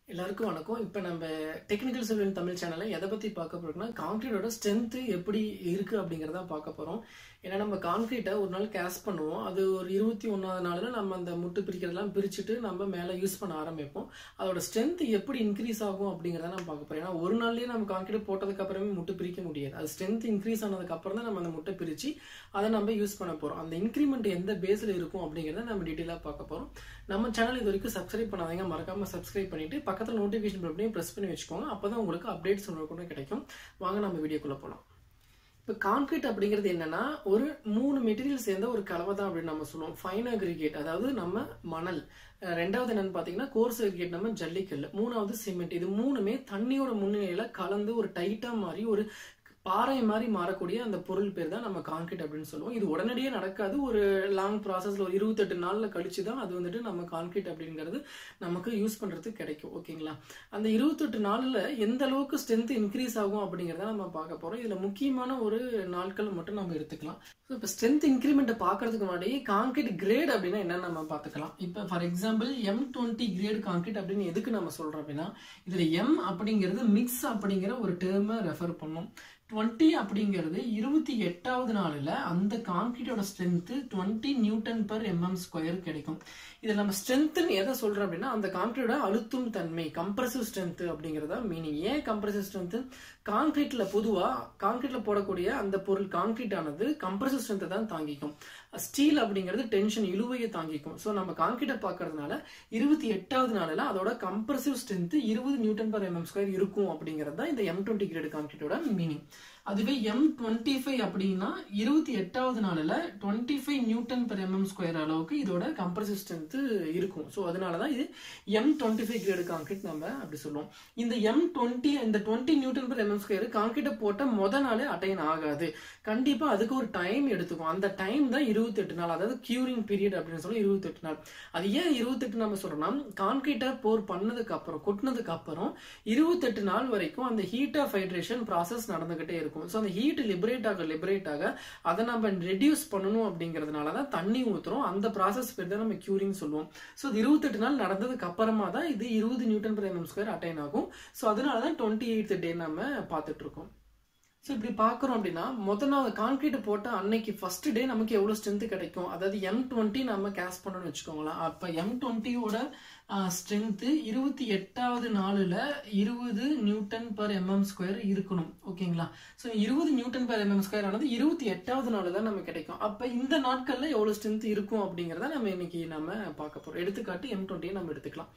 எல்லாருக்கும் வணக்கம் இப்போ நம்ம டெக்னிக்கல் சிவில் தமிழ் சேனல்ல எதை பத்தி பார்க்க போறோம்னா கான்கிரீட்டோட ஸ்ட்ரென்த் எப்படி இருக்கு அப்படிங்கறத பார்க்க போறோம் ஏன்னா நம்ம கான்கிரீட்டை ஒரு நாள் கேஸ் பண்ணுவோம் அது ஒரு இருபத்தி ஒன்றாவது நாள்ல நம்ம அந்த முட்டு பிரிக்கிறதெல்லாம் பிரிச்சுட்டு நம்ம மேலே யூஸ் பண்ண ஆரம்பிப்போம் அதோட ஸ்ட்ரென்த் எப்படி இன்க்ரீஸ் ஆகும் அப்படிங்கறத நம்ம பார்க்க போறோம் ஏன்னா ஒரு நாள்லயே நம்ம கான்கிரீட் போட்டதுக்கு அப்புறமே முட்டு பிரிக்க முடியாது அது ஸ்ட்ரென்த் இன்க்ரீஸ் ஆனதுக்கு அப்புறம் தான் நம்ம அந்த முட்டை பிரிச்சு அதை நம்ம யூஸ் பண்ண போறோம் அந்த இன்க்ரிமெண்ட் எந்த பேஸ்ல இருக்கும் அப்படிங்கறத நம்ம டீட்டெயிலாக பார்க்க போறோம் நம்ம சேனல் இது வரைக்கும் சப்ஸ்கிரைப் பண்ணாதீங்க மறக்காம சப்ஸ்கிரைப் பண்ணிட்டு பக்கத்துல நோட்டிஃபிகேஷன் பட்டனையும் ப்ரெஸ் பண்ணி வச்சுக்கோங்க அப்பதான் உங்களுக்கு அப்டேட்ஸ் உங்களுக்கு கிடைக்கும் வாங்க நம்ம வீடியோக்குள்ள போலாம் இப்போ கான்கிரீட் அப்படிங்கிறது என்னன்னா ஒரு மூணு மெட்டீரியல் சேர்ந்த ஒரு கலவை தான் அப்படின்னு நம்ம சொல்லுவோம் ஃபைன் அக்ரிகேட் அதாவது நம்ம மணல் அஹ் ரெண்டாவது என்னன்னு பாத்தீங்கன்னா கோர்ஸ் அக்ரிகேட் நம்ம ஜல்லிக்கல் மூணாவது சிமெண்ட் இது மூணுமே தண்ணியோட முன்னிலையில கலந்து ஒரு டைட்டா மாதிரி ஒரு பாறை மாதிரி மாறக்கூடிய அந்த பொருள் பேர் தான் நம்ம கான்கிரீட் அப்படின்னு சொல்லுவோம் இது உடனடியே நடக்காது ஒரு லாங் ப்ராசஸ்ல ஒரு இருபத்தெட்டு நாள்ல கழிச்சு தான் அது வந்துட்டு நம்ம கான்கிரீட் அப்படிங்கிறது நமக்கு யூஸ் பண்றதுக்கு கிடைக்கும் ஓகேங்களா அந்த இருபத்தெட்டு நாள்ல எந்த அளவுக்கு ஸ்ட்ரென்த் இன்க்ரீஸ் ஆகும் அப்படிங்கிறத நம்ம பார்க்க போறோம் இதுல முக்கியமான ஒரு நாட்கள் மட்டும் நம்ம எடுத்துக்கலாம் இப்போ ஸ்ட்ரென்த் இன்க்ரிமெண்ட்டை பார்க்கறதுக்கு முன்னாடி கான்கிரீட் கிரேட் அப்படின்னா என்னன்னு நம்ம பார்த்துக்கலாம் இப்போ for example M twenty grade concrete அப்படின்னு எதுக்கு நம்ம சொல்றோம் அப்படின்னா இதுல எம் அப்படிங்கிறது மிக்ஸ் அப்படிங்கிற ஒரு டேர்மை ரெஃபர் பண்ணும் டுவெண்ட்டி அப்படிங்கிறது இருபத்தி எட்டாவது நாளில் அந்த கான்கிரீட்டோட strength twenty newton per MM square கிடைக்கும் இதில் நம்ம ஸ்ட்ரென்த்னு எதை சொல்றோம் அப்படின்னா அந்த கான்கிரீட்டோட அழுத்தும் தன்மை கம்ப்ரசிவ் ஸ்ட்ரென்த் அப்படிங்கிறதா மீனிங் ஏன் கம்ப்ரசிவ் ஸ்ட்ரென்த் கான்கிரீட்ல பொதுவா கான்கிரீட்ல போடக்கூடிய அந்த பொருள் கான்கிரீட் ஆனது கம்ப்ரசிவ் ஸ்ட்ரென்த்தை தான் தாங்கிக்கும் ஸ்டீல் அப்படிங்கிறது டென்ஷன் இழுவையை தாங்கிக்கும் ஸோ நம்ம கான்கிரீட்டை பார்க்கறதுனால இருபத்தி எட்டாவது நாளில் அதோட கம்ப்ரசிவ் ஸ்ட்ரென்த் இருபது நியூட்டன் பர் எம்எம் ஸ்கொயர் இருக்கும் அப்படிங்கிறது தான் இந்த எம் டுவெண்ட்டி கிரேட் கான்கிரீட்டோட மீனிங் அதுவே எம் டுவெண்ட்டி ஃபைவ் அப்படின்னா இருபத்தி எட்டாவது நாளில் twenty five newton per MM square அளவுக்கு இதோட கம்ப்ரசிவ் ஸ்ட்ரென்த் இருக்கும் ஸோ அதனால தான் இது M twenty five grade concrete நம்ம அப்படி சொல்லுவோம் இந்த எம் டுவெண்ட்டி இந்த twenty Newton per MM square கான்கிரீட்டை போட்ட முத நாளே அட்டைன் ஆகாது கண்டிப்பாக அதுக்கு ஒரு டைம் எடுத்துக்கும் அந்த டைம் தான் இருபத்தெட்டு நாள் அதாவது கியூரிங் பீரியட் அப்படின்னு சொல்லி இருபத்தெட்டு நாள் அது ஏன் இருபத்தெட்டு நம்ம சொல்றோம்னா கான்கிரீட்டை போர் பண்ணதுக்கு அப்புறம் கொட்டினதுக்கு அப்புறம் இருபத்தெட்டு நாள் வரைக்கும் அந்த ஹீட் ஆஃப் ஹைட்ரேஷன் ப்ராசஸ் நடந்துகிட்டே இருக்கும் ஸோ அந்த ஹீட் லிபரேட் ஆக லிபரேட் ஆக அதை நம்ம ரெடியூஸ் பண்ணணும் அப்படிங்கிறதுனால தான் தண்ணி ஊற்றுறோம் அந்த ப்ராசஸ் பேர் தான் நம்ம கியூரிங் சொல்லுவோம் ஸோ இது இருபத்தெட்டு நாள் நடந்ததுக்கு அப்புறமா தான் இது இருபது newton per mm square attain ஆகும் ஸோ அதனால தான் டுவெண்ட்டி எயித் டே நம்ம பார்த்துட்டு இருக்கோம் ஸோ இப்படி பார்க்குறோம் அப்படின்னா மொதல் நாள் கான்கிரீட் போட்ட அன்னைக்கு ஃபர்ஸ்ட் டே நமக்கு எவ்வளோ ஸ்ட்ரென்த் கிடைக்கும் அதாவது எம் டுவெண்ட்டி நம்ம கேஸ் பண்ணணும்னு வச்சுக்கோங்களேன் அப்போ எம் டுவெண்ட்டியோட ஸ்ட்ரென்த்து இருபத்தி எட்டாவது நாளில் இருபது நியூட்டன் பர் எம்எம் ஸ்கொயர் இருக்கணும் ஓகேங்களா ஸோ இருபது நியூட்டன் பர் எம்எம் ஸ்கொயர் ஆனது இருபத்தி எட்டாவது நாள் தான் நமக்கு கிடைக்கும் அப்போ இந்த நாட்களில் எவ்வளோ ஸ்ட்ரென்த் இருக்கும் அப்படிங்கிறத நம்ம இன்னைக்கு நம்ம பார்க்க போகிறோம் எடுத்துக்காட்டு எம் டுவெண்ட்டியை நம்ம எடுத்துக்கலாம்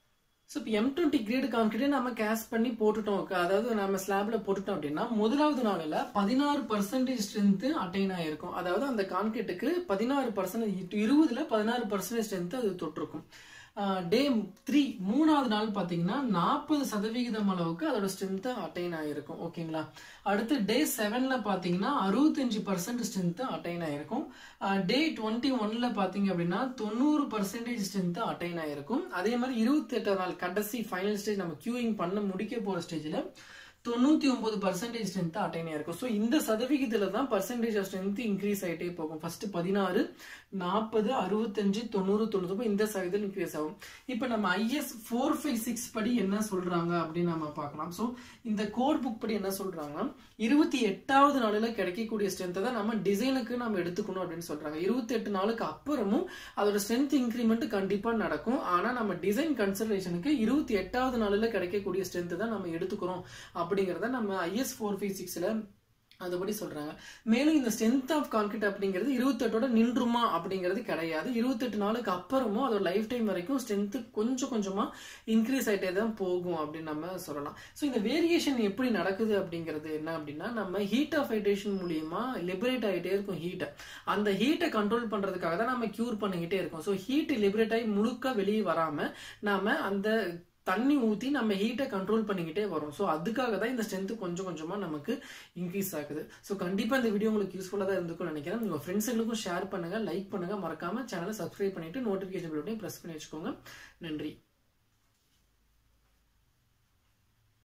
ஸோ இப்போ எம் டுவெண்ட்டி கிரேடு கான்கிரீட்டை நம்ம கேஸ் பண்ணி போட்டுட்டோம் அதாவது நம்ம ஸ்லாப்ல போட்டுட்டோம் அப்படின்னா முதலாவது நாளில் பதினாறு பர்சன்டேஜ் ஸ்ட்ரென்த் அட்டைன் ஆயிருக்கும் அதாவது அந்த கான்கிரீட்டுக்கு பதினாறு பர்சன்டேஜ் இருபதுல பதினாறு பர்சன்டேஜ் ஸ்ட்ரென்த் அது தொட்டிருக்கும் டே த்ரீ மூணாவது நாள் பார்த்தீங்கன்னா நாற்பது சதவிகிதம் அளவுக்கு அதோட ஸ்ட்ரென்த் அட்டைன் ஆயிருக்கும் ஓகேங்களா அடுத்து டே செவன்ல பார்த்தீங்கன்னா அறுபத்தஞ்சு பர்சன்ட் ஸ்ட்ரென்த் அட்டைன் ஆயிருக்கும் டே டுவெண்ட்டி ஒன்ல பார்த்தீங்க அப்படின்னா தொண்ணூறு பர்சன்டேஜ் ஸ்ட்ரென்த் அட்டைன் ஆயிருக்கும் அதே மாதிரி இருபத்தி எட்டாம் நாள் கடைசி ஃபைனல் ஸ்டேஜ் நம்ம கியூயிங் பண்ண முடிக்க போற ஸ்டேஜ்ல தொண்ணூத்தி ஒன்பது பர்சன்டேஜ் ஸ்ட்ரென்த் அட்டைன் ஆயிருக்கும் ஸோ இந்த சதவிகிதத்துல தான் பர்சன்டேஜ் ஆஃப் ஸ்ட்ரென்த் இன்க்ரீஸ் ஆகிட்டே போகும் ஃபர்ஸ்ட் பதினாறு நாற்பது அறுபத்தஞ்சு தொண்ணூறு தொண்ணூறு இந்த சதவீதம் இன்க்ரீஸ் ஆகும் இப்போ நம்ம ஐஎஸ் ஃபோர் ஃபைவ் சிக்ஸ் படி என்ன சொல்றாங்க அப்படின்னு நம்ம பார்க்கலாம் ஸோ இந்த கோட் புக் படி என்ன சொல்றாங்கன்னா இருபத்தி எட்டாவது நாளில் கிடைக்கக்கூடிய ஸ்ட்ரென்த்தை தான் நம்ம டிசைனுக்கு நம்ம எடுத்துக்கணும் அப்படின்னு சொல்றாங்க இருபத்தி எட்டு நாளுக்கு அப்புறமும் அதோட ஸ்ட்ரென்த் இன்க்ரிமெண்ட் கண்டிப்பா நடக்கும் ஆனா நம்ம டிசைன் கன்சல்டேஷனுக்கு இருபத்தி எட்டாவது நாளில் கிடைக்கக்கூடிய ஸ்ட்ரென்த் தான் நம்ம எடுத்துக்கிறோம் அப்படிங்கிறத நம்ம ஐஎஸ் ஃபோர் ஃபைவ் சிக்ஸ்ல அதுபடி சொல்றாங்க மேலும் இந்த ஸ்ட்ரென்த் ஆஃப் கான்கிரீட் அப்படிங்கிறது இருபத்தெட்டோட நின்றுமா அப்படிங்கிறது கிடையாது இருபத்தெட்டு நாளுக்கு அப்புறமும் அதோட லைஃப் டைம் வரைக்கும் ஸ்ட்ரென்த் கொஞ்சம் கொஞ்சமா இன்க்ரீஸ் ஆகிட்டே தான் போகும் அப்படின்னு நம்ம சொல்லலாம் ஸோ இந்த வேரியேஷன் எப்படி நடக்குது அப்படிங்கிறது என்ன அப்படின்னா நம்ம ஹீட் ஆஃப் ஹைட்ரேஷன் மூலியமா லிபரேட் ஆகிட்டே இருக்கும் ஹீட்டை அந்த ஹீட்டை கண்ட்ரோல் பண்றதுக்காக தான் நம்ம கியூர் பண்ணிக்கிட்டே இருக்கோம் ஸோ ஹீட் லிபரேட் ஆகி முழுக்க வெளியே வராம நாம அந்த தண்ணி ஊற்றி நம்ம ஹீட்டை கண்ட்ரோல் பண்ணிக்கிட்டே வரோம் ஸோ அதுக்காக தான் இந்த ஸ்ட்ரென்த் கொஞ்சம் கொஞ்சமாக நமக்கு இன்க்ரீஸ் ஆகுது ஸோ கண்டிப்பாக இந்த வீடியோ உங்களுக்கு யூஸ்ஃபுல்லாக தான் இருந்துக்கும் நினைக்கிறேன் உங்கள் ஃப்ரெண்ட்ஸுங்களுக்கும் ஷேர் பண்ணுங்கள் லைக் பண்ணுங்கள் மறக்காமல் சேனலை சப்ஸ்கிரைப் பண்ணிவிட்டு நோட்டிஃபிகேஷன் பட்டனையும் ப்ரெஸ் பண்ணி வச்சுக்கோங்க நன்றி